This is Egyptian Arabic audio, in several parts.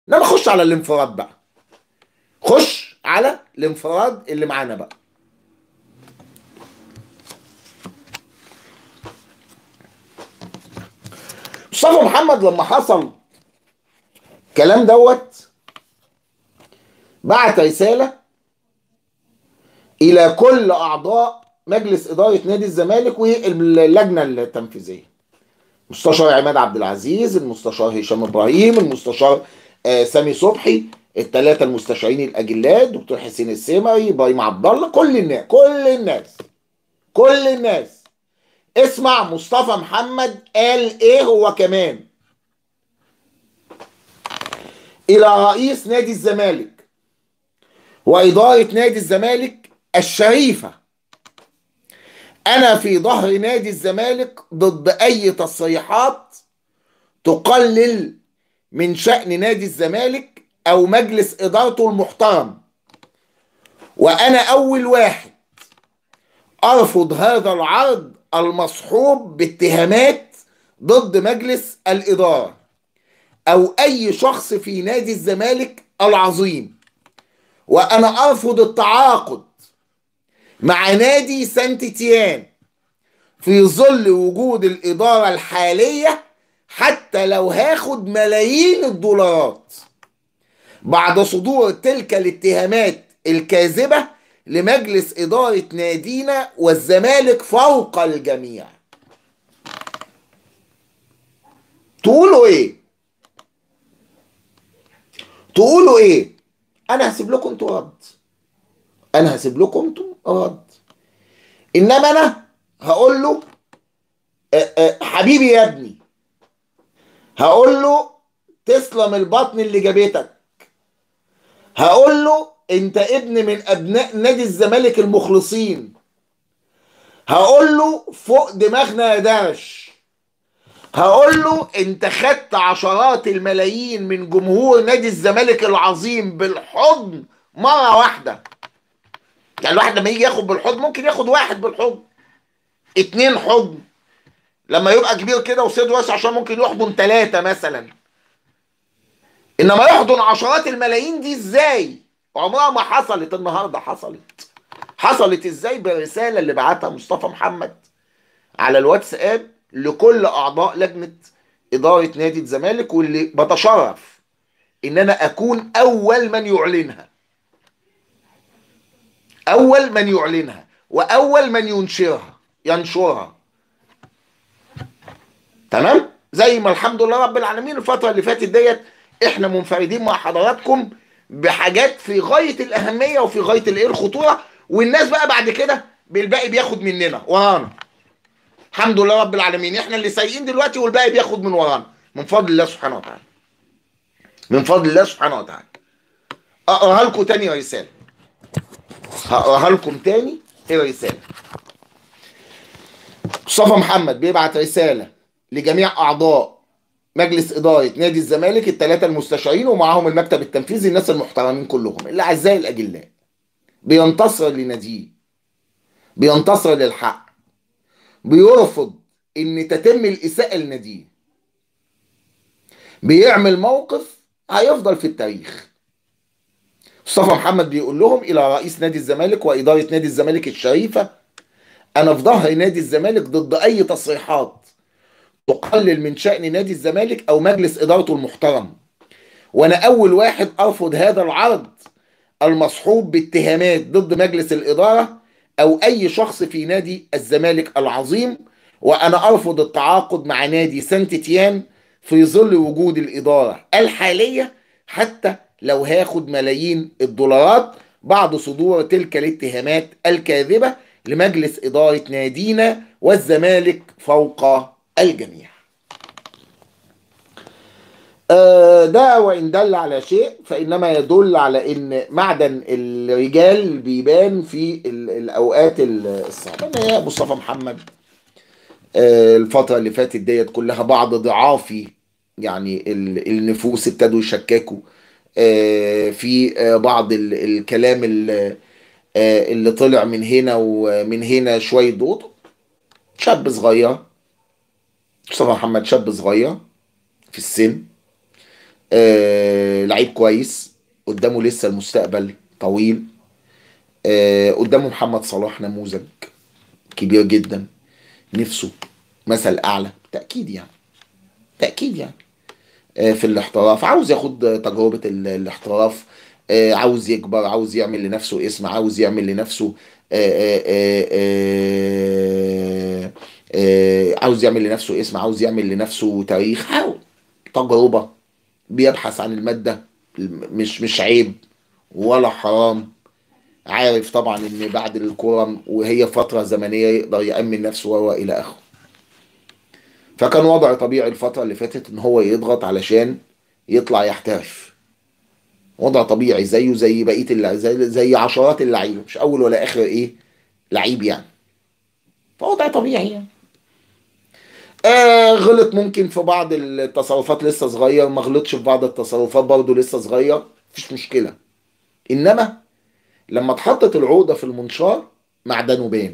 انما خش على الانفراد بقى خش على الانفراد اللي معانا بقى مصطفى محمد لما حصل الكلام دوت بعت رسالة إلى كل أعضاء مجلس إدارة نادي الزمالك واللجنة التنفيذية مستشار عماد عبد العزيز المستشار هشام إبراهيم المستشار آه سامي صبحي الثلاثة المستشارين الأجلاء دكتور حسين السيمري إبراهيم عبد الله كل الناس كل الناس كل الناس اسمع مصطفى محمد قال ايه هو كمان الى رئيس نادي الزمالك واداره نادي الزمالك الشريفه انا في ظهر نادي الزمالك ضد اي تصريحات تقلل من شان نادي الزمالك او مجلس ادارته المحترم وانا اول واحد ارفض هذا العرض المصحوب باتهامات ضد مجلس الإدارة أو أي شخص في نادي الزمالك العظيم وأنا أرفض التعاقد مع نادي سانت تيان في ظل وجود الإدارة الحالية حتى لو هاخد ملايين الدولارات بعد صدور تلك الاتهامات الكاذبة لمجلس إدارة نادينا والزمالك فوق الجميع تقولوا إيه؟ تقولوا إيه؟ أنا هسيب لكم انتوا رد أنا هسيب لكم انتوا رد إنما أنا هقول له أه أه حبيبي يا ابني هقول له تسلم البطن اللي جابتك هقول له انت ابن من ابناء نادي الزمالك المخلصين هقول له فوق دماغنا يا درش هقول له انت خدت عشرات الملايين من جمهور نادي الزمالك العظيم بالحضن مره واحده يعني الواحد لما يجي ياخد بالحضن ممكن ياخد واحد بالحضن اتنين حضن لما يبقى كبير كده وصدره واسع عشان ممكن يحضن ثلاثه مثلا انما يحضن عشرات الملايين دي ازاي عمرها ما حصلت النهارده حصلت حصلت ازاي بالرساله اللي بعتها مصطفى محمد على الواتساب لكل اعضاء لجنه اداره نادي الزمالك واللي بتشرف ان انا اكون اول من يعلنها اول من يعلنها واول من ينشرها ينشرها تمام زي ما الحمد لله رب العالمين الفتره اللي فاتت ديت احنا منفردين مع حضراتكم بحاجات في غايه الاهميه وفي غايه الايه الخطوره والناس بقى بعد كده بالباقي بياخد مننا ورانا الحمد لله رب العالمين احنا اللي سايقين دلوقتي والباقي بياخد من ورانا من فضل الله سبحانه وتعالى من فضل الله سبحانه وتعالى اقراها لكم تاني رساله هقراها لكم تاني الرساله مصطفى محمد بيبعت رساله لجميع اعضاء مجلس إدارة نادي الزمالك الثلاثة المستشارين ومعاهم المكتب التنفيذي الناس المحترمين كلهم الأعزاء الأجلاء بينتصر لناديه بينتصر للحق بيرفض إن تتم الإساءة لناديه بيعمل موقف هيفضل في التاريخ مصطفى محمد بيقول لهم إلى رئيس نادي الزمالك وإدارة نادي الزمالك الشريفة أنا في ظهر نادي الزمالك ضد أي تصريحات تقلل من شأن نادي الزمالك أو مجلس إدارته المحترم وأنا أول واحد أرفض هذا العرض المصحوب باتهامات ضد مجلس الإدارة أو أي شخص في نادي الزمالك العظيم وأنا أرفض التعاقد مع نادي سانت تيان في ظل وجود الإدارة الحالية حتى لو هاخد ملايين الدولارات بعد صدور تلك الاتهامات الكاذبة لمجلس إدارة نادينا والزمالك فوق الجميع ده وإن دل على شيء فإنما يدل على إن معدن الرجال بيبان في الأوقات الصعبة أنا يا مصطفى محمد الفترة اللي فاتت ديت كلها بعض ضعافي يعني النفوس ابتدوا يشككوا في بعض الكلام اللي طلع من هنا ومن هنا شوية ضوء شاب صغير مصطفى محمد شاب صغير في السن آه لعيب كويس قدامه لسه المستقبل طويل آه قدامه محمد صلاح نموذج كبير جدا نفسه مثل اعلى تاكيد يعني تاكيد يعني آه في الاحتراف عاوز ياخد تجربه ال- الاحتراف آه عاوز يكبر عاوز يعمل لنفسه اسم عاوز يعمل لنفسه آه آه آه آه آه عاوز يعمل لنفسه اسم عاوز يعمل لنفسه تاريخ حاول تجربه بيبحث عن الماده مش مش عيب ولا حرام عارف طبعا ان بعد الكوره وهي فتره زمنيه يقدر يامن نفسه وهو الى اخره فكان وضع طبيعي الفتره اللي فاتت ان هو يضغط علشان يطلع يحترف وضع طبيعي زيه زي بقيه اللع... زي, زي عشرات اللعيبه مش اول ولا اخر ايه لعيب يعني فوضع طبيعي يعني آه غلط ممكن في بعض التصرفات لسه صغير ما غلطش في بعض التصرفات برضه لسه صغير مفيش مشكله انما لما اتحطت العقده في المنشار معدنه بان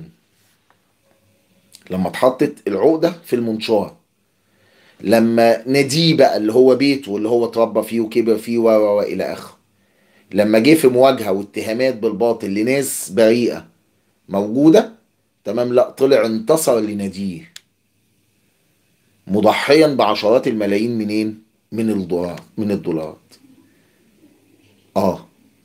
لما اتحطت العقده في المنشار لما ناديه بقى اللي هو بيته واللي هو اتربى فيه وكبر فيه و و- والى اخره لما جه في مواجهه واتهامات بالباطل لناس بريئه موجوده تمام لا طلع انتصر لناديه مضحيا بعشرات الملايين منين من الدولار من الدولارات اه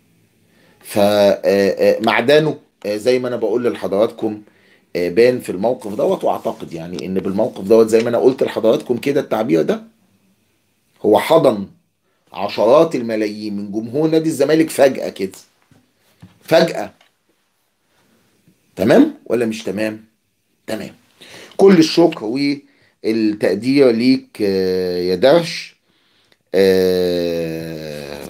فمعدنه زي ما انا بقول لحضراتكم آه، بان في الموقف دوت واعتقد يعني ان بالموقف دوت زي ما انا قلت لحضراتكم كده التعبير ده هو حضن عشرات الملايين من جمهور نادي الزمالك فجأة كده فجأة تمام ولا مش تمام تمام كل الشكر والتقدير ليك آه، يا درش آه،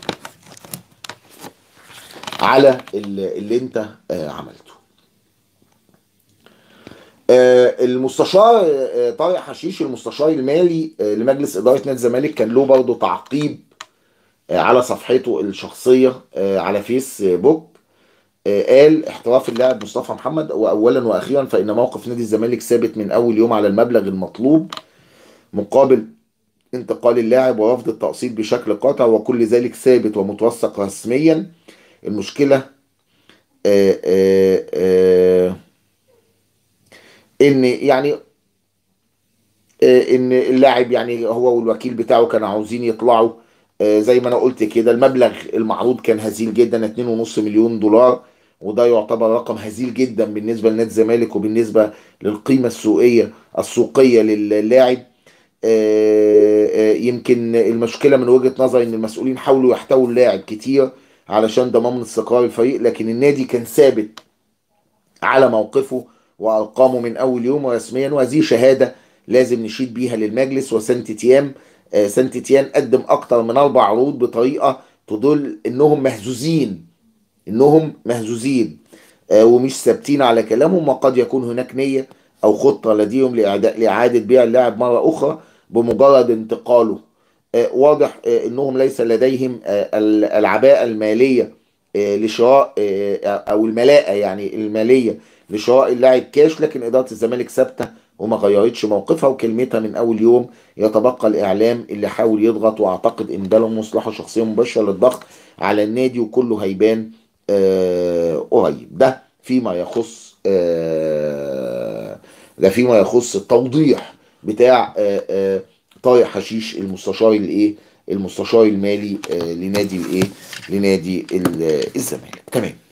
على اللي اللي انت آه، عملته آه، المستشار آه، طارق حشيش المستشار المالي آه، لمجلس اداره نادي الزمالك كان له برضه تعقيب آه، على صفحته الشخصيه آه، على فيسبوك آه، قال احتراف اللاعب مصطفى محمد واولا واخيرا فان موقف نادي الزمالك ثابت من اول يوم على المبلغ المطلوب مقابل انتقال اللاعب ورفض التقسيط بشكل قاطع وكل ذلك ثابت ومتوثق رسميا المشكله آه، آه، آه، ان يعني آه، ان اللاعب يعني هو والوكيل بتاعه كانوا عاوزين يطلعوا آه، زي ما انا قلت كده المبلغ المعروض كان هزيل جدا 2.5 مليون دولار وده يعتبر رقم هزيل جدا بالنسبه لنادي الزمالك وبالنسبه للقيمه السوقيه السوقيه للاعب آه، آه، يمكن المشكله من وجهه نظري ان المسؤولين حاولوا يحتووا اللاعب كتير علشان ضمان استقرار الفريق لكن النادي كان ثابت على موقفه وارقامه من اول يوم ورسميا وهذه شهاده لازم نشيد بيها للمجلس وسانت تيام آه، سانت تيان قدم اكتر من اربع عروض بطريقه تدل انهم مهزوزين انهم مهزوزين آه، ومش ثابتين على كلامهم وقد يكون هناك نيه او خطه لديهم لإعادة- لاعاده بيع اللاعب مره اخرى بمجرد انتقاله آه، واضح آه، انهم ليس لديهم آه، ال- العباءه الماليه آه، لشراء آه، او الملاءه يعني الماليه لشراء اللاعب كاش لكن اداره الزمالك ثابته وما غيرتش موقفها وكلمتها من اول يوم يتبقى الاعلام اللي حاول يضغط واعتقد ان ده له مصلحه شخصيه مباشره للضغط على النادي وكله هيبان آه، قريب ده فيما يخص آه، ده فيما يخص التوضيح بتاع آه، آه، طارق حشيش المستشار الايه المستشار المالي آه، لنادي الايه لنادي ال- الزمالك تمام